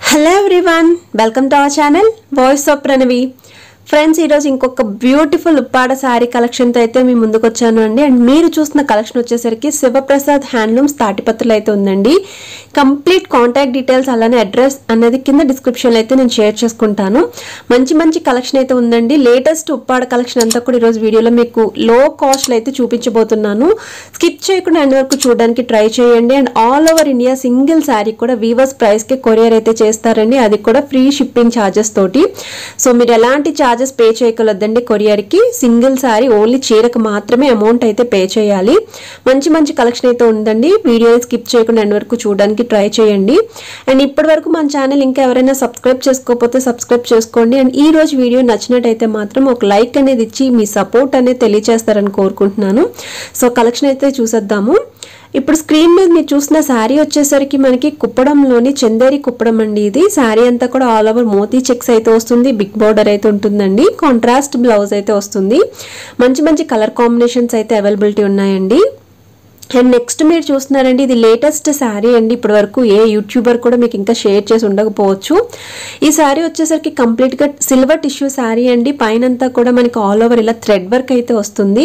hello everyone welcome to our channel voice of Pranavi friends ఈరోజు ఇంకొక beautiful Uppada sari కలెక్షన్తో అయితే మీ ముందుకు వచ్చాను అండి అండ్ మీరు చూసిన కలెక్షన్ వచ్చేసరికి శివప్రసాద్ హ్యాండ్లూమ్స్ తాటిపత్రులు అయితే ఉందండి కంప్లీట్ కాంటాక్ట్ డీటెయిల్స్ అలానే అడ్రస్ అనేది కింద డిస్క్రిప్షన్లో అయితే నేను షేర్ చేసుకుంటాను మంచి మంచి కలెక్షన్ అయితే ఉందండి లేటెస్ట్ ఉప్పాడ కలెక్షన్ అంతా కూడా ఈరోజు వీడియోలో మీకు లో కాస్ట్లో అయితే చూపించబోతున్నాను స్కిప్ చేయకుండా ఎండ్ వరకు చూడడానికి ట్రై చేయండి and all over India single sari కూడా వీవర్స్ ప్రైస్కి కొరియర్ అయితే చేస్తారండి అది కూడా ఫ్రీ షిప్పింగ్ ఛార్జెస్ తోటి సో మీరు ఎలాంటి ఛార్జెస్ పే చేయగలొద్దండి కొరియర్కి సింగిల్ శారీ ఓన్లీ చీరకు మాత్రమే అమౌంట్ అయితే పే చేయాలి మంచి మంచి కలెక్షన్ అయితే ఉందండి వీడియో స్కిప్ చేయకుండా ఎండ్ వరకు చూడడానికి ట్రై చేయండి అండ్ ఇప్పటి వరకు మన ఛానల్ ఇంకా ఎవరైనా సబ్స్క్రైబ్ చేసుకోకపోతే సబ్స్క్రైబ్ చేసుకోండి అండ్ ఈ రోజు వీడియో నచ్చినట్టయితే మాత్రం ఒక లైక్ అనేది ఇచ్చి మీ సపోర్ట్ అనేది తెలియజేస్తారని కోరుకుంటున్నాను సో కలెక్షన్ అయితే చూసేద్దాము ఇప్పుడు స్క్రీన్ మీద మీరు చూసిన శారీ వచ్చేసరికి మనకి కుప్పడంలోని చందేరి కుప్పడం అండి ఇది శారీ అంతా కూడా ఆల్ ఓవర్ మోతీ చెక్స్ అయితే వస్తుంది బిగ్ బార్డర్ అయితే ఉంటుందండి కాంట్రాస్ట్ బ్లౌజ్ అయితే వస్తుంది మంచి మంచి కలర్ కాంబినేషన్స్ అయితే అవైలబిలిటీ ఉన్నాయండి అండ్ నెక్స్ట్ మీరు చూస్తున్నారండి ఇది లేటెస్ట్ శారీ అండి ఇప్పటి వరకు ఏ యూట్యూబర్ కూడా మీకు ఇంకా షేర్ చేసి ఉండకపోవచ్చు ఈ శారీ వచ్చేసరికి కంప్లీట్గా సిల్వర్ టిష్యూ శారీ అండి పైనంతా కూడా మనకి ఆల్ ఓవర్ ఇలా థ్రెడ్ వర్క్ అయితే వస్తుంది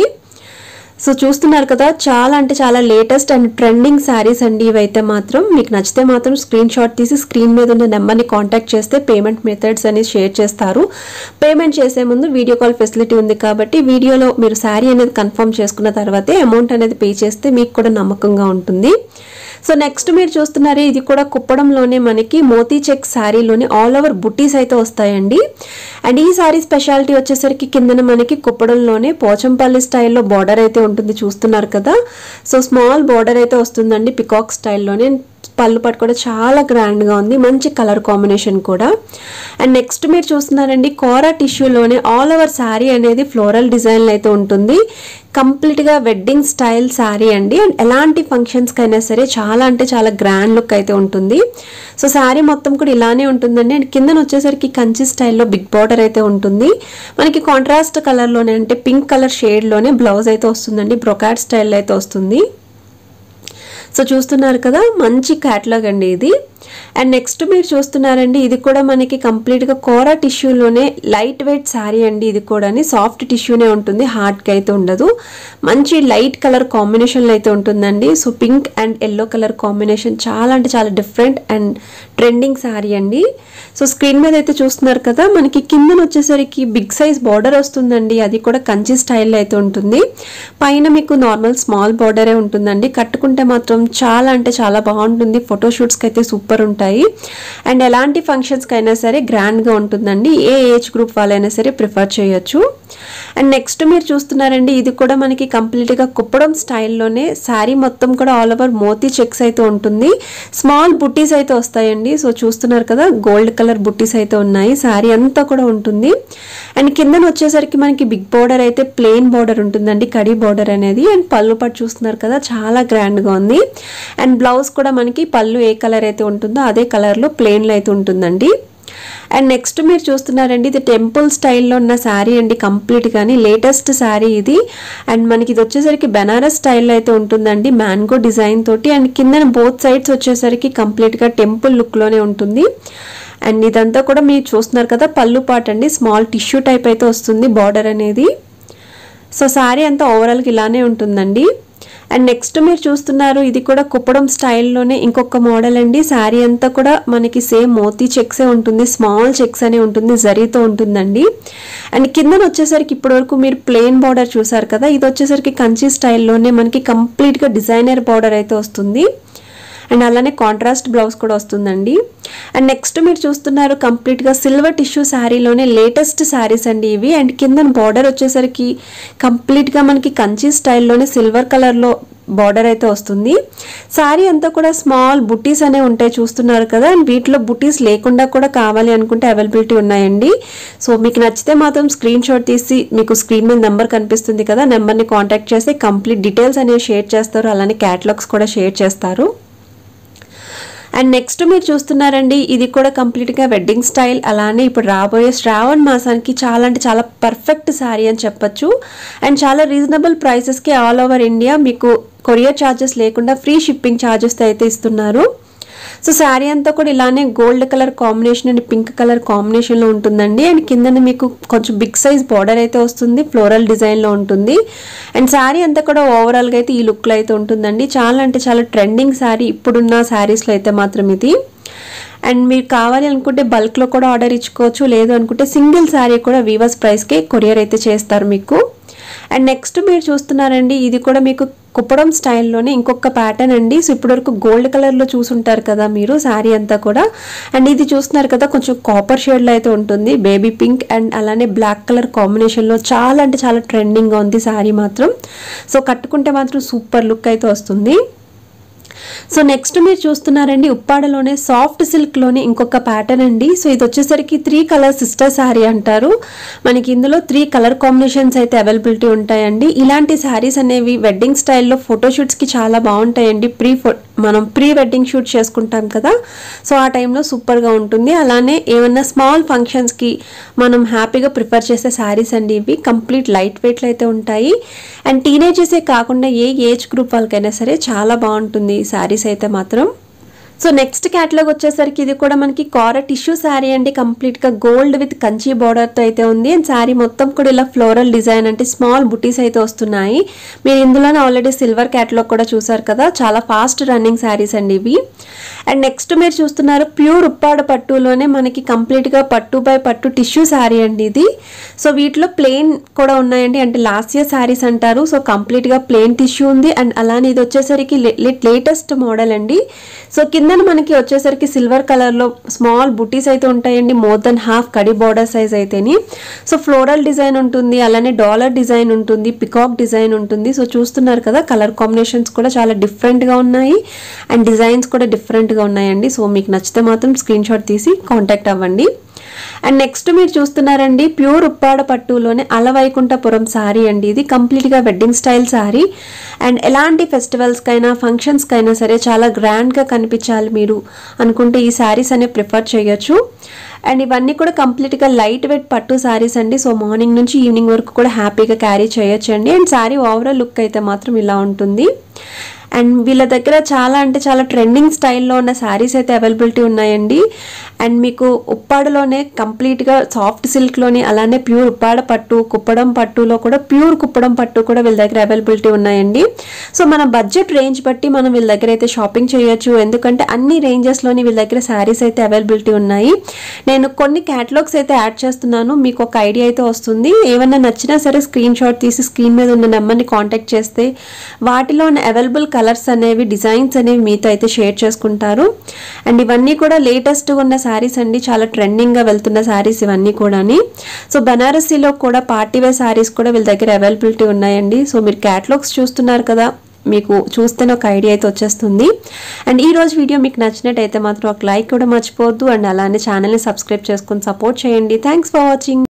సో చూస్తున్నారు కదా చాలా అంటే చాలా లేటెస్ట్ అండ్ ట్రెండింగ్ శారీస్ అండి ఇవైతే మాత్రం మీకు నచ్చితే మాత్రం స్క్రీన్ షాట్ తీసి స్క్రీన్ మీద ఉన్న నెంబర్ని కాంటాక్ట్ చేస్తే పేమెంట్ మెథడ్స్ అనేది షేర్ చేస్తారు పేమెంట్ చేసే ముందు వీడియో కాల్ ఫెసిలిటీ ఉంది కాబట్టి వీడియోలో మీరు శారీ అనేది కన్ఫర్మ్ చేసుకున్న తర్వాతే అమౌంట్ అనేది పే చేస్తే మీకు కూడా నమ్మకంగా ఉంటుంది సో నెక్స్ట్ మీరు చూస్తున్నారు ఇది కూడా కుప్పడంలోనే మనకి మోతీ చెక్ శారీలోనే ఆల్ ఓవర్ బుట్టీస్ అయితే వస్తాయండి అండ్ ఈ శారీ స్పెషాలిటీ వచ్చేసరికి కిందన మనకి కుప్పడంలోనే పోచంపల్లి స్టైల్లో బార్డర్ అయితే ఉంటుంది చూస్తున్నారు కదా సో స్మాల్ బార్డర్ అయితే వస్తుందండి పికాక్ స్టైల్లోనే పళ్ళు పట్టు కూడా చాలా గ్రాండ్గా ఉంది మంచి కలర్ కాంబినేషన్ కూడా అండ్ నెక్స్ట్ మీరు చూస్తున్నారండి కోరా టిష్యూలోనే ఆల్ ఓవర్ శారీ అనేది ఫ్లోరల్ డిజైన్ అయితే ఉంటుంది కంప్లీట్గా వెడ్డింగ్ స్టైల్ శారీ అండి అండ్ ఎలాంటి ఫంక్షన్స్కి అయినా సరే చాలా అంటే చాలా గ్రాండ్ లుక్ అయితే ఉంటుంది సో శారీ మొత్తం కూడా ఇలానే ఉంటుందండి అండ్ కిందన వచ్చేసరికి కంచి స్టైల్లో బిగ్ బార్డర్ అయితే ఉంటుంది మనకి కాంట్రాస్ట్ కలర్లోనే అంటే పింక్ కలర్ షేడ్లోనే బ్లౌజ్ అయితే వస్తుందండి బ్రొకాట్ స్టైల్ అయితే వస్తుంది సో చూస్తున్నారు కదా మంచి క్యాటలాగ్ అండి ఇది అండ్ నెక్స్ట్ మీరు చూస్తున్నారండి ఇది కూడా మనకి కంప్లీట్గా కోరా టిష్యూలోనే లైట్ వెయిట్ శారీ అండి ఇది కూడా సాఫ్ట్ టిష్యూనే ఉంటుంది హార్డ్కి అయితే ఉండదు మంచి లైట్ కలర్ కాంబినేషన్లో అయితే ఉంటుందండి so pink and yellow colour combination చాలా అంటే చాలా డిఫరెంట్ అండ్ ట్రెండింగ్ శారీ అండి సో స్క్రీన్ మీద అయితే చూస్తున్నారు కదా మనకి కిందన వచ్చేసరికి బిగ్ సైజ్ బార్డర్ వస్తుందండి అది కూడా కంచి స్టైల్లో అయితే ఉంటుంది పైన మీకు నార్మల్ స్మాల్ బార్డరే ఉంటుందండి కట్టుకుంటే మాత్రం చాలా అంటే చాలా బాగుంటుంది ఫోటోషూట్స్కి అయితే సూపర్ ఉంటాయి అండ్ ఎలాంటి ఫంక్షన్స్కి అయినా సరే గ్రాండ్గా ఉంటుందండి ఏ ఏజ్ గ్రూప్ వాళ్ళైనా సరే ప్రిఫర్ చేయొచ్చు అండ్ నెక్స్ట్ మీరు చూస్తున్నారండి ఇది కూడా మనకి కంప్లీట్గా కుప్పడం స్టైల్లోనే శారీ మొత్తం కూడా ఆల్ ఓవర్ మోతీ చెక్స్ అయితే ఉంటుంది స్మాల్ బుట్టీస్ అయితే వస్తాయండి సో చూస్తున్నారు కదా గోల్డ్ కలర్ బుట్టీస్ అయితే ఉన్నాయి శారీ అంతా కూడా ఉంటుంది అండ్ కిందన వచ్చేసరికి మనకి బిగ్ బార్డర్ అయితే ప్లెయిన్ బార్డర్ ఉంటుందండి కడి బార్డర్ అనేది అండ్ పళ్ళు పట్టు చూస్తున్నారు కదా చాలా గ్రాండ్గా ఉంది అండ్ బ్లౌజ్ కూడా మనకి పళ్ళు ఏ కలర్ అయితే ఉంటుందో అదే కలర్లో ప్లెయిన్లో అయితే ఉంటుందండి అండ్ నెక్స్ట్ మీరు చూస్తున్నారండి ఇది టెంపుల్ స్టైల్లో ఉన్న శారీ అండి కంప్లీట్ కానీ లేటెస్ట్ శారీ ఇది అండ్ మనకి ఇది వచ్చేసరికి బెనారస్ స్టైల్లో అయితే ఉంటుందండి మ్యాంగో డిజైన్ తోటి అండ్ కింద బోత్ సైడ్స్ వచ్చేసరికి కంప్లీట్గా టెంపుల్ లుక్లోనే ఉంటుంది అండ్ ఇదంతా కూడా మీరు చూస్తున్నారు కదా పళ్ళు పాట అండి స్మాల్ టిష్యూ టైప్ అయితే వస్తుంది బార్డర్ అనేది సో శారీ అంతా ఓవరాల్గా ఇలానే ఉంటుందండి అండ్ నెక్స్ట్ మీరు చూస్తున్నారు ఇది కూడా కుప్పడం స్టైల్లోనే ఇంకొక మోడల్ అండి శారీ అంతా కూడా మనకి సేమ్ మోతీ చెక్సే ఉంటుంది స్మాల్ చెక్స్ అనే ఉంటుంది జరీతో ఉంటుందండి అండ్ కిందన వచ్చేసరికి ఇప్పటివరకు మీరు ప్లెయిన్ బార్డర్ చూసారు కదా ఇది వచ్చేసరికి కంచి స్టైల్లోనే మనకి కంప్లీట్గా డిజైనర్ బార్డర్ అయితే వస్తుంది అండ్ అలానే కాంట్రాస్ట్ బ్లౌజ్ కూడా వస్తుందండి అండ్ నెక్స్ట్ మీరు చూస్తున్నారు కంప్లీట్గా సిల్వర్ టిష్యూ శారీలోనే లేటెస్ట్ శారీస్ అండి ఇవి అండ్ కింద బార్డర్ వచ్చేసరికి కంప్లీట్గా మనకి కంచి స్టైల్లోనే సిల్వర్ కలర్లో బార్డర్ అయితే వస్తుంది శారీ అంతా కూడా స్మాల్ బుటీస్ అనే ఉంటాయి చూస్తున్నారు కదా అండ్ వీటిలో బుటీస్ లేకుండా కూడా కావాలి అనుకుంటే అవైలబిలిటీ ఉన్నాయండి సో మీకు నచ్చితే మాత్రం స్క్రీన్ షాట్ తీసి మీకు స్క్రీన్ మీద నెంబర్ కనిపిస్తుంది కదా నెంబర్ని కాంటాక్ట్ చేసి కంప్లీట్ డీటెయిల్స్ అనేవి షేర్ చేస్తారు అలానే క్యాటలాగ్స్ కూడా షేర్ చేస్తారు అండ్ నెక్స్ట్ మీరు చూస్తున్నారండి ఇది కూడా కంప్లీట్గా వెడ్డింగ్ స్టైల్ అలానే ఇప్పుడు రాబోయే శ్రావణ్ మాసానికి చాలా అంటే చాలా పర్ఫెక్ట్ శారీ అని చెప్పొచ్చు అండ్ చాలా రీజనబుల్ ప్రైసెస్కి ఆల్ ఓవర్ ఇండియా మీకు కొరియర్ ఛార్జెస్ లేకుండా ఫ్రీ షిప్పింగ్ ఛార్జెస్ అయితే ఇస్తున్నారు సో శారీ అంతా కూడా ఇలానే gold colour combination and pink colour కాంబినేషన్లో ఉంటుందండి అండ్ కిందన మీకు కొంచెం బిగ్ సైజ్ బార్డర్ అయితే వస్తుంది ఫ్లోరల్ డిజైన్లో ఉంటుంది అండ్ శారీ అంతా కూడా ఓవరాల్గా అయితే ఈ లుక్లో అయితే ఉంటుందండి చాలా అంటే చాలా ట్రెండింగ్ శారీ ఇప్పుడున్న శారీస్లో అయితే మాత్రం ఇది అండ్ మీరు కావాలి అనుకుంటే బల్క్లో కూడా ఆర్డర్ ఇచ్చుకోవచ్చు లేదు అనుకుంటే సింగిల్ శారీ కూడా వీవర్స్ ప్రైస్కే కొరియర్ అయితే చేస్తారు మీకు అండ్ నెక్స్ట్ మీరు చూస్తున్నారండి ఇది కూడా మీకు కుప్పడం స్టైల్లోనే ఇంకొక ప్యాటర్న్ అండి సో ఇప్పటివరకు గోల్డ్ కలర్లో చూసుంటారు కదా మీరు శారీ అంతా కూడా అండ్ ఇది చూస్తున్నారు కదా కొంచెం కాపర్ షేడ్లో అయితే ఉంటుంది బేబీ పింక్ అండ్ అలానే బ్లాక్ కలర్ కాంబినేషన్లో చాలా అంటే చాలా ట్రెండింగ్గా ఉంది శారీ మాత్రం సో కట్టుకుంటే మాత్రం సూపర్ లుక్ అయితే వస్తుంది సో నెక్స్ట్ మీరు చూస్తున్నారండి ఉప్పాడలోనే సాఫ్ట్ సిల్క్లోనే ఇంకొక ప్యాటర్న్ అండి సో ఇది వచ్చేసరికి త్రీ కలర్ సిస్టర్ శారీ అంటారు మనకి ఇందులో త్రీ కలర్ కాంబినేషన్స్ అయితే అవైలబిలిటీ ఉంటాయండి ఇలాంటి శారీస్ అనేవి వెడ్డింగ్ స్టైల్లో ఫోటోషూట్స్కి చాలా బాగుంటాయండి ప్రీ ఫో మనం ప్రీ వెడ్డింగ్ షూట్ చేసుకుంటాం కదా సో ఆ టైంలో సూపర్గా ఉంటుంది అలానే ఏమన్నా స్మాల్ ఫంక్షన్స్కి మనం హ్యాపీగా ప్రిఫర్ చేసే శారీస్ అండి ఇవి కంప్లీట్ లైట్ వెయిట్లో అయితే ఉంటాయి అండ్ టీనేజర్సే కాకుండా ఏ ఏజ్ గ్రూప్ వాళ్ళకైనా సరే చాలా బాగుంటుంది ఈ శారీస్ అయితే మాత్రం సో నెక్స్ట్ క్యాటలాగ్ వచ్చేసరికి ఇది కూడా మనకి కార టిష్యూ శారీ అండి కంప్లీట్గా గోల్డ్ విత్ కంచి బార్డర్తో అయితే ఉంది అండ్ శారీ మొత్తం కూడా ఇలా ఫ్లోరల్ డిజైన్ అంటే స్మాల్ బుటీస్ అయితే వస్తున్నాయి మీరు ఇందులోనే ఆల్రెడీ సిల్వర్ క్యాటలాగ్ కూడా చూసారు కదా చాలా ఫాస్ట్ రన్నింగ్ శారీస్ అండి ఇవి అండ్ నెక్స్ట్ మీరు చూస్తున్నారు ప్యూర్ ఉప్పాడ పట్టులోనే మనకి కంప్లీట్గా పట్టు బై పట్టు టిష్యూ శారీ అండి ఇది సో వీటిలో ప్లెయిన్ కూడా ఉన్నాయండి అంటే లాస్ట్ ఇయర్ శారీస్ అంటారు సో కంప్లీట్గా ప్లెయిన్ టిష్యూ ఉంది అండ్ అలానే ఇది వచ్చేసరికి లేటెస్ట్ మోడల్ అండి సో కిందన మనకి వచ్చేసరికి సిల్వర్ కలర్లో స్మాల్ బుటీస్ అయితే ఉంటాయండి మోర్ దెన్ హాఫ్ కడి బార్డర్ సైజ్ అయితేని సో ఫ్లోరల్ డిజైన్ ఉంటుంది అలానే డాలర్ డిజైన్ ఉంటుంది పికాక్ డిజైన్ ఉంటుంది సో చూస్తున్నారు కదా కలర్ కాంబినేషన్స్ కూడా చాలా డిఫరెంట్గా ఉన్నాయి అండ్ డిజైన్స్ కూడా డిఫరెంట్గా ఉన్నాయండి సో మీకు నచ్చితే మాత్రం స్క్రీన్ షాట్ తీసి కాంటాక్ట్ అవ్వండి అండ్ నెక్స్ట్ మీరు చూస్తున్నారండి ప్యూర్ ఉప్పాడ పట్టులోనే అలవైకుంఠపురం శారీ అండి ఇది కంప్లీట్గా వెడ్డింగ్ స్టైల్ శారీ అండ్ ఎలాంటి ఫెస్టివల్స్కైనా ఫంక్షన్స్కైనా సరే చాలా గ్రాండ్గా కనిపించాలి మీరు అనుకుంటే ఈ శారీస్ అనేవి ప్రిఫర్ చేయొచ్చు అండ్ ఇవన్నీ కూడా కంప్లీట్గా లైట్ వెయిట్ పట్టు శారీస్ అండి సో మార్నింగ్ నుంచి ఈవినింగ్ వరకు కూడా హ్యాపీగా క్యారీ చేయొచ్చు అండి అండ్ శారీ ఓవరాల్ లుక్ అయితే మాత్రం ఇలా ఉంటుంది అండ్ వీళ్ళ దగ్గర చాలా అంటే చాలా ట్రెండింగ్ స్టైల్లో ఉన్న శారీస్ అయితే అవైలబిలిటీ ఉన్నాయండి అండ్ మీకు ఉప్పాడలోనే కంప్లీట్గా సాఫ్ట్ సిల్క్లోని అలానే ప్యూర్ ఉప్పాడ పట్టు కుప్పడం పట్టులో కూడా ప్యూర్ కుప్పడం పట్టు కూడా వీళ్ళ దగ్గర అవైలబిలిటీ ఉన్నాయండి సో మన బడ్జెట్ రేంజ్ బట్టి మనం వీళ్ళ దగ్గర అయితే షాపింగ్ చేయొచ్చు ఎందుకంటే అన్ని రేంజెస్లోని వీళ్ళ దగ్గర శారీస్ అయితే అవైలబిలిటీ ఉన్నాయి నేను కొన్ని క్యాటలాగ్స్ అయితే యాడ్ చేస్తున్నాను మీకు ఒక ఐడియా అయితే వస్తుంది ఏమన్నా నచ్చినా సరే స్క్రీన్ షాట్ తీసి స్క్రీన్ మీద ఉన్న నెంబర్ని కాంటాక్ట్ చేస్తే వాటిలో ఉన్న అవైలబుల్ కలర్స్ అనేవి డిజైన్స్ అనేవి మీతో అయితే షేర్ చేసుకుంటారు అండ్ ఇవన్నీ కూడా లేటెస్ట్ ఉన్న శారీస్ అండి చాలా ట్రెండింగ్గా వెళ్తున్న శారీస్ ఇవన్నీ కూడాని సో బనారసీలో కూడా పార్టీ వేర్ శారీస్ కూడా వీళ్ళ దగ్గర అవైలబిలిటీ ఉన్నాయండి సో మీరు క్యాటలాగ్స్ చూస్తున్నారు కదా మీకు చూస్తేనే ఒక ఐడియా అయితే వచ్చేస్తుంది అండ్ ఈ రోజు వీడియో మీకు నచ్చినట్టయితే మాత్రం ఒక లైక్ కూడా మర్చిపోవద్దు అండ్ అలానే ఛానల్ని సబ్స్క్రైబ్ చేసుకొని సపోర్ట్ చేయండి థ్యాంక్స్ ఫర్ వాచింగ్